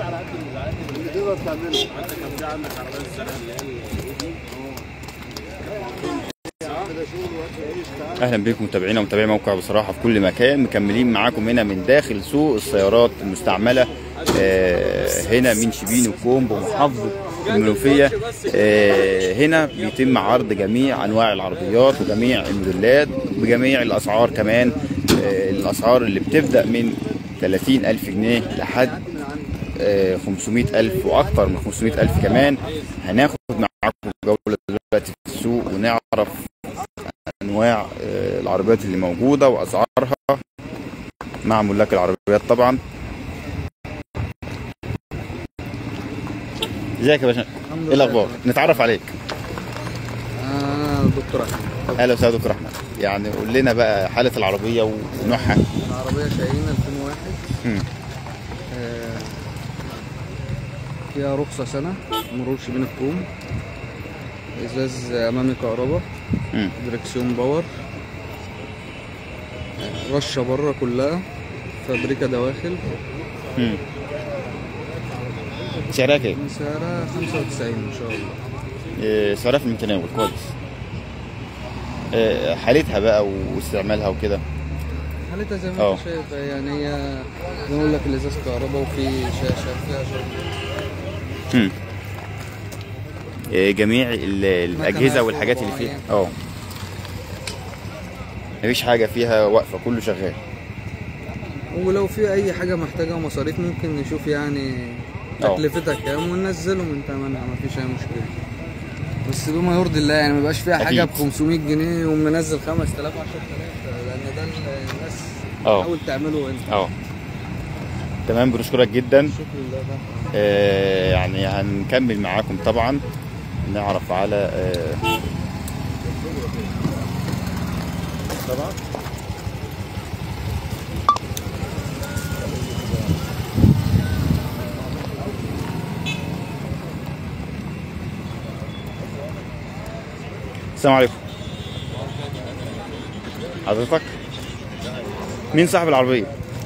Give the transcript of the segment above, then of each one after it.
تقدر تعمله اهلا بكم متابعينا ومتابعي موقع بصراحه في كل مكان مكملين معاكم هنا من داخل سوق السيارات المستعمله آه، هنا من شبين وكومب ومحافظه المنوفيه آه، هنا بيتم عرض جميع انواع العربيات وجميع الموديلات بجميع الاسعار كمان آه، الاسعار اللي بتبدا من 30 ألف جنيه لحد آه، 500 ألف وأكثر من 500 ألف كمان هناخد معاكم جولة دلوقتي في السوق ونعرف انواع آه، العربيات اللي موجوده واسعارها مع ملاك العربيات طبعا ازيك يا باشا ايه الاخبار نتعرف عليك انا دكتور احمد اهلا وسهلا دكتور احمد يعني قول لنا بقى حاله العربيه ونوعها العربيه شاهين 2001 مم. آه، فيها رخصه سنه مرور شبين الكوم ازاز امامي كهرباء مم. دركسيون باور آه، رشه بره كلها فابريكا دواخل مم. سعرها كام؟ سعرها 95 ان شاء الله آه، سعرها في المتناول كويس آه، حالتها بقى واستعمالها وكده حالتها زي ما اه. انت شايف يعني هي زي ما اقول لك الازاز كهرباء وفي شاشه فيها شاشه مم. آه، جميع ال- الاجهزه والحاجات اللي فيها اه مفيش حاجه فيها واقفه كله شغال ولو في اي حاجه محتاجه مصاريف ممكن نشوف يعني اه. تكلفتها كام وننزله من ثمنها مفيش اي مشكله بس بما يرضي الله يعني ما يبقاش فيها حاجه ب أكيد. 500 جنيه يقوم منزل 5000 10000 لان ده الناس اه. حاول تعمله انت اه تمام بنشكرك جدا شكرا لله بقى آه يعني هنكمل معاكم طبعا نعرف على آه طبعا السلام عليكم حضرتك مين صاحب العربية؟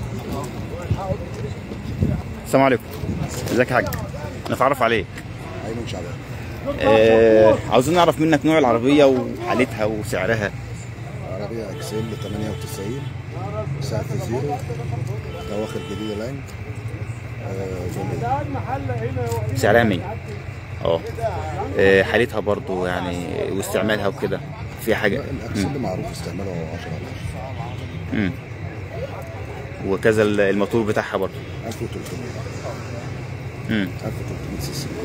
السلام عليكم ازيك يا حاج نتعرف عليك ايمن شعبان آه عاوزين نعرف منك نوع العربية وحالتها وسعرها عربية اكسل 98 سقف زيرو دواخل جديدة لاين آه، جميل سعرها 100 اه آه، حالتها برضو يعني واستعمالها وكده في حاجة لا، الاكسل معروف استعماله 10 على مم. وكذا ال- الموتور بتاعها برضو 1000 1300 مم. 1300 سي سي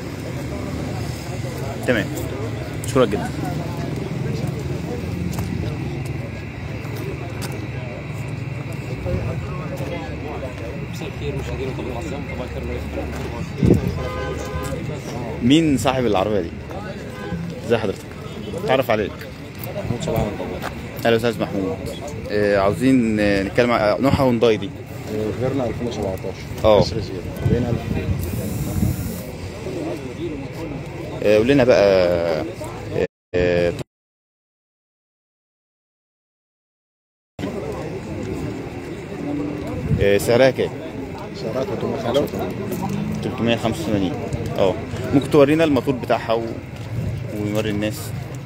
تمام اشكرك جدا مين صاحب العربية دي؟ ازي حضرتك؟ تعرف عليك محمود صلاح اهلا استاذ محمود آه عاوزين آه، نتكلم عن آه، نوعها هونداي دي غيرنا 2017 اه. كسر زيرو بقينا آه، قول لنا بقى آه، آه، آه، سعرها كام؟ سعرها 385 385 اه ممكن تورينا الموتور بتاعها و... ونوري الناس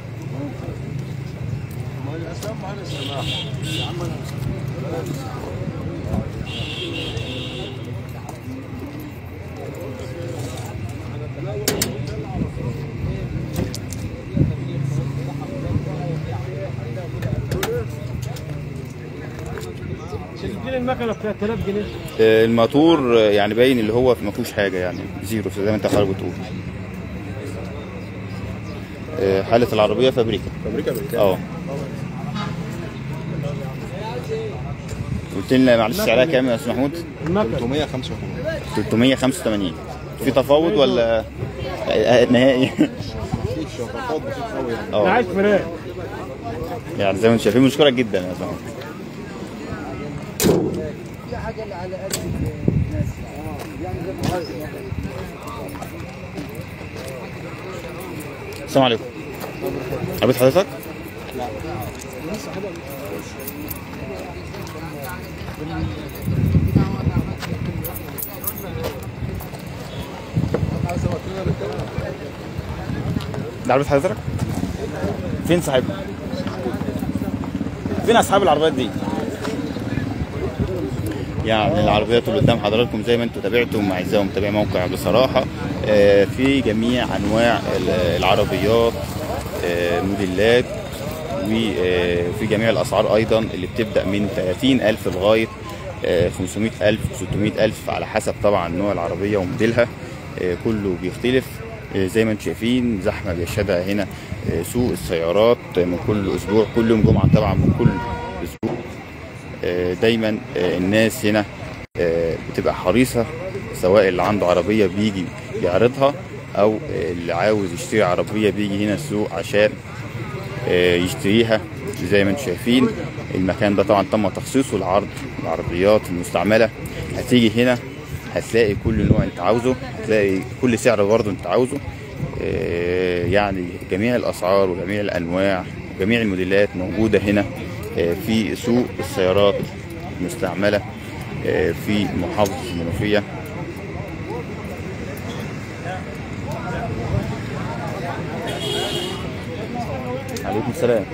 تسجيل المكنه ب 3000 جنيه آه، الموتور آه، يعني باين اللي هو ما فيهوش حاجه يعني زيرو زي ما انت حضرتك بتقول آه، حالة العربية فابريكا فابريكا امريكيه اه قلت لنا معلش سعرها كام يا استاذ محمود؟ المكنه 385 385 في تفاوض ولا آه، نهائي؟ في شفافات بسيط قوي يعني انا اه عايز فراخ يعني زي ما انتم شايفين مشكورك جدا يا استاذ محمود السلام عليكم عربية حضرتك؟ ده عربيه حضرتك فين صاحبها فين اصحاب العربيات دي يعني العربيات اللي قدام حضراتكم زي ما انتم تابعتم اعزائي متابعي موقع بصراحه آه، في جميع انواع ال- العربيات آه، موديلات وفي جميع الاسعار ايضا اللي بتبدا من 30000 لغايه آه، 500000 600000 على حسب طبعا نوع العربيه وموديلها آه، كله بيختلف آه، زي ما انتم شايفين زحمه بيشهدها هنا آه، سوق السيارات من كل اسبوع كل يوم جمعه طبعا من كل اسبوع آه، دايما آه، الناس هنا آه، بتبقى حريصه سواء اللي عنده عربيه بيجي يعرضها او آه، اللي عاوز يشتري عربيه بيجي هنا السوق عشان آه، يشتريها زي ما انتم شايفين المكان ده طبعا تم تخصيصه لعرض العربيات المستعمله هتيجي هنا هتلاقي كل نوع انت عاوزه هتلاقي كل سعر برضه انت عاوزه آه، يعني جميع الاسعار وجميع الانواع وجميع الموديلات موجوده هنا آه، في سوق السيارات المستعمله آه، في محافظه المنوفيه عليكم السلام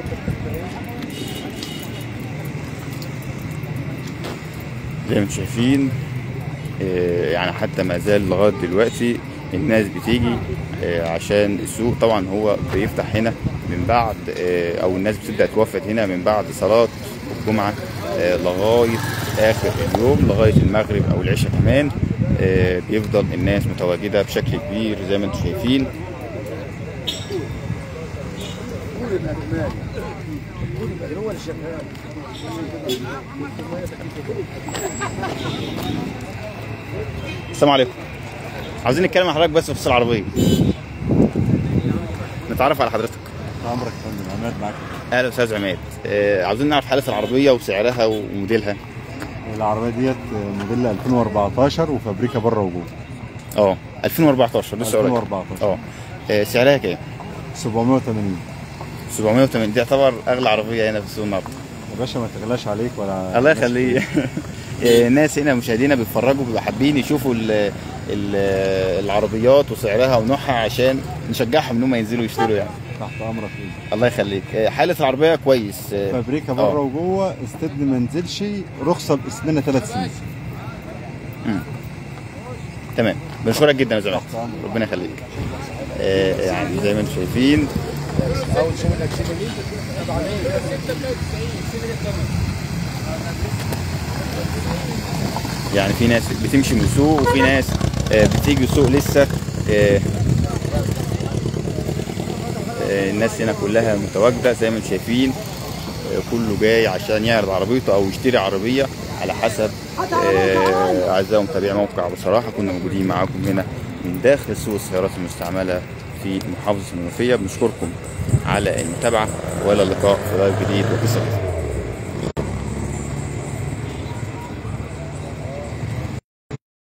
زي ما انتم شايفين آه، يعني حتى ما زال لغايه دلوقتي الناس بتيجي آه، عشان السوق طبعا هو بيفتح هنا من بعد آه، او الناس بتبدا توفد هنا من بعد صلاه الجمعه آه، لغايه اخر اليوم لغايه المغرب او العشاء كمان آه، بيفضل الناس متواجده بشكل كبير زي ما انتم شايفين السلام عليكم عاوزين نتكلم مع حضرتك بس بخصوص العربيه نتعرف على حضرتك عمرك يا فندم عماد معاك اهلا استاذ عماد آه، عاوزين نعرف حاله العربيه وسعرها وموديلها العربيه ديت موديل 2014 وفابريكا بره وجوه اه 2014 لسه قريب 2014 اه آه، سعرها كام 780 780 دي يعتبر اغلى عربيه هنا في السوق النهارده يا باشا ما تغلاش عليك ولا الله يخليه آه، الناس هنا مشاهدينا بيتفرجوا بيبقوا حابين يشوفوا ال ال العربيات وسعرها ونوعها عشان نشجعهم ان هم ينزلوا يشتروا يعني تحت امرك ايه الله يخليك آه، حاله العربيه كويس آه، فابريكا آه. بره وجوه استبن ما نزلش رخصه باستنى ثلاث سنين تمام بنشكرك جدا يا زلمه تحت أمرك. ربنا يخليك آه، يعني زي ما انتم شايفين يعني في ناس بتمشي من السوق وفي ناس آه، بتيجي السوق لسه آه، آه، الناس هنا كلها متواجده زي ما انتم شايفين آه، كله جاي عشان يعرض عربيته او يشتري عربيه على حسب آه، اعزائي متابعي موقع بصراحه كنا موجودين معاكم هنا من داخل سوق السيارات المستعمله في محافظه المنوفيه بنشكركم على المتابعه والى اللقاء في لايف جديد وقصه جديدة.